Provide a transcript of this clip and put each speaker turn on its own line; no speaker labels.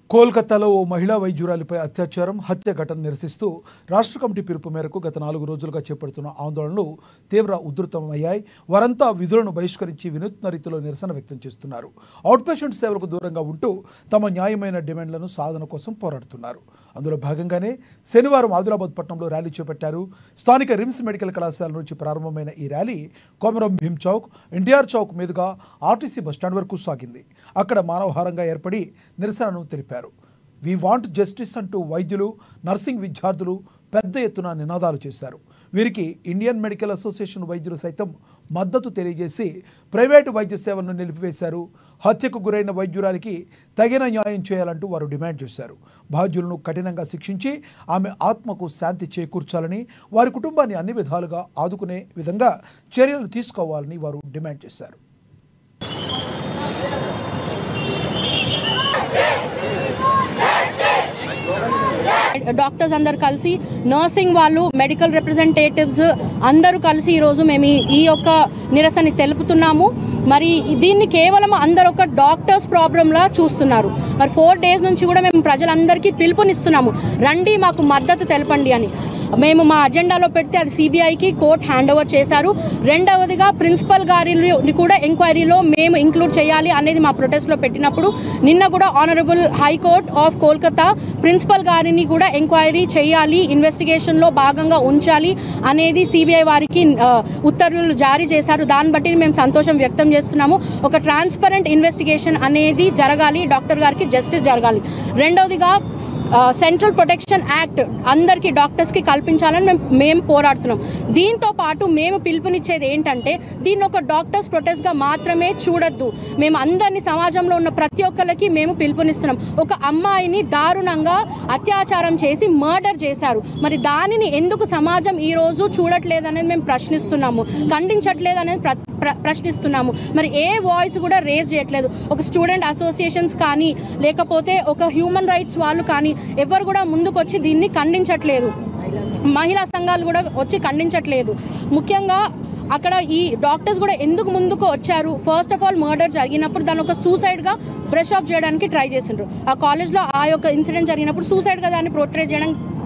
కోల్కతాలో ఓ మహిళా వైద్యురాలిపై అత్యాచారం హత్య ఘటన నిరసిస్తూ రాష్ట్ర కమిటీ పిలుపు మేరకు గత నాలుగు రోజులుగా చేపడుతున్న ఆందోళనలు తీవ్ర ఉధృతమయ్యాయి వారంతా విధులను బహిష్కరించి వినూత్న రీతిలో నిరసన వ్యక్తం చేస్తున్నారు అవుట్ పేషెంట్ సేవలకు దూరంగా ఉంటూ తమ న్యాయమైన డిమాండ్లను సాధన కోసం పోరాడుతున్నారు అందులో భాగంగానే శనివారం ఆదిలాబాద్ పట్టణంలో ర్యాలీ చేపట్టారు స్థానిక రిమ్స్ మెడికల్ కళాశాల నుంచి ప్రారంభమైన ఈ ర్యాలీ కొమరం భీమ్ చౌక్ ఎన్టీఆర్ చౌక్ మీదుగా ఆర్టీసీ బస్టాండ్ వరకు సాగింది అక్కడ మానవహారంగా ఏర్పడి నిరసనను తెలిపారు వి వాంట్ జస్టిస్ అంటూ వైద్యులు నర్సింగ్ విద్యార్థులు పెద్ద ఎత్తున నినాదాలు చేశారు వీరికి ఇండియన్ మెడికల్ అసోసియేషన్ వైద్యులు సైతం మద్దతు తెలియజేసి ప్రైవేటు వైద్య సేవలను నిలిపివేశారు హత్యకు గురైన వైద్యురాలికి తగిన న్యాయం చేయాలంటూ వారు డిమాండ్ చేశారు బాధ్యులను కఠినంగా శిక్షించి ఆమె ఆత్మకు శాంతి చేకూర్చాలని వారి కుటుంబాన్ని అన్ని విధాలుగా ఆదుకునే విధంగా చర్యలు తీసుకోవాలని వారు డిమాండ్ చేశారు
డాక్టర్స్ అందరు కలిసి నర్సింగ్ వాళ్ళు మెడికల్ రిప్రజెంటేటివ్స్ అందరూ కలిసి ఈరోజు మేము ఈ- ఈ యొక్క నిరసన తెలుపుతున్నాము మరి దీన్ని కేవలం అందరు ఒక డాక్టర్స్ ప్రాబ్లంలా చూస్తున్నారు మరి ఫోర్ డేస్ నుంచి కూడా మేము ప్రజలందరికీ పిలుపునిస్తున్నాము రండి మాకు మద్దతు తెలపండి అని మేము మా అజెండాలో పెడితే అది సిబిఐకి కోర్ట్ హ్యాండ్ ఓవర్ చేశారు రెండవదిగా ప్రిన్సిపల్ గారిని కూడా ఎంక్వైరీలో మేము ఇంక్లూడ్ చేయాలి అనేది మా ప్రొటెస్ట్లో పెట్టినప్పుడు నిన్న కూడా honourable high court of Kolkata principal గారిని కూడా ఎంక్వైరీ చేయాలి ఇన్వెస్టిగేషన్లో భాగంగా ఉంచాలి అనేది సిబిఐ వారికి ఆ, ఉత్తర్వులు జారీ చేశారు దాన్ని బట్టి మేము సంతోషం వ్యక్తం చేస్తున్నాము ఒక ట్రాన్స్పరెంట్ ఇన్వెస్టిగేషన్ అనేది జరగాలి డాక్టర్ గారికి జస్టిస్ జరగాలి రెండవదిగా సెంట్రల్ ప్రొటెక్షన్ యాక్ట్ అందరికీ డాక్టర్స్కి కల్పించాలని మేము మేము పోరాడుతున్నాం దీంతో పాటు మేము పిలుపునిచ్చేది ఏంటంటే దీన్ని ఒక డాక్టర్స్ ప్రొటెస్ట్గా మాత్రమే చూడొద్దు మేము అందరినీ సమాజంలో ఉన్న ప్రతి ఒక్కరికి మేము పిలుపునిస్తున్నాం ఒక అమ్మాయిని దారుణంగా అత్యాచారం చేసి మర్డర్ చేశారు మరి దానిని ఎందుకు సమాజం ఈరోజు చూడట్లేదు అనేది మేము ప్రశ్నిస్తున్నాము ఖండించట్లేదు అనేది ప్ర ప్ర ప్రశ్నిస్తున్నాము మరి ఏ వాయిస్ కూడా రేజ్ చేయట్లేదు ఒక స్టూడెంట్ అసోసియేషన్స్ కానీ లేకపోతే ఒక హ్యూమన్ రైట్స్ వాళ్ళు కానీ ఎవరు కూడా ముందుకు వచ్చి దీన్ని ఖండించట్లేదు మహిళా సంఘాలు కూడా వచ్చి ఖండించట్లేదు ముఖ్యంగా అక్కడ ఈ డాక్టర్స్ కూడా ఎందుకు ముందుకు వచ్చారు ఫస్ట్ ఆఫ్ ఆల్ మర్డర్ జరిగినప్పుడు దాన్ని ఒక సూసైడ్గా బ్రష్ ఆఫ్ చేయడానికి ట్రై చేసిండ్రు ఆ కాలేజ్లో ఆ యొక్క ఇన్సిడెంట్ జరిగినప్పుడు సూసైడ్గా దాన్ని ప్రోట్రేట్ చేయడానికి